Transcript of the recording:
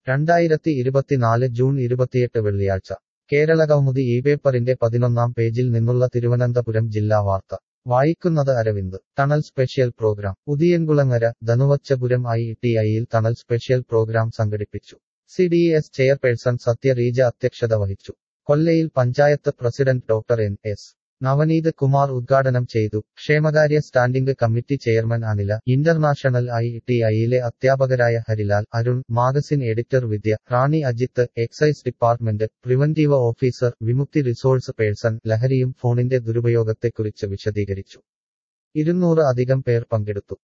രണ്ടായിരത്തി ഇരുപത്തിനാല് ജൂൺ ഇരുപത്തിയെട്ട് വെള്ളിയാഴ്ച കേരള കൗമുദി ഈ പേപ്പറിന്റെ പതിനൊന്നാം പേജിൽ നിന്നുള്ള തിരുവനന്തപുരം ജില്ലാ വാർത്ത വായിക്കുന്നത് Aravind tunnel special programme Udiyankulangara Dhanuvachapuram I T ഐയിൽ ടണൽ സ്പെഷ്യൽ പ്രോഗ്രാം സംഘടിപ്പിച്ചു C D S chairperson Sathya Reeja അധ്യക്ഷത വഹിച്ചു Kollayil panchayat president doctor N S Navaneeth Kumar ഉദ്ഘാടനം ചെയ്തു ക്ഷേമകാര്യ standing committee chairman Anila international I T ഐയിലെ അധ്യാപകരായ Harilal Arun magazine editor Vidya Rani Ajith excise department preventive officer Vimukthi resource person ലഹരിയും ഫോണിന്റെ ദുരുപയോഗത്തെക്കുറിച്ച് വിശദീകരിച്ചു ഇരുന്നൂറ് അധികം പേർ പങ്കെടുത്തു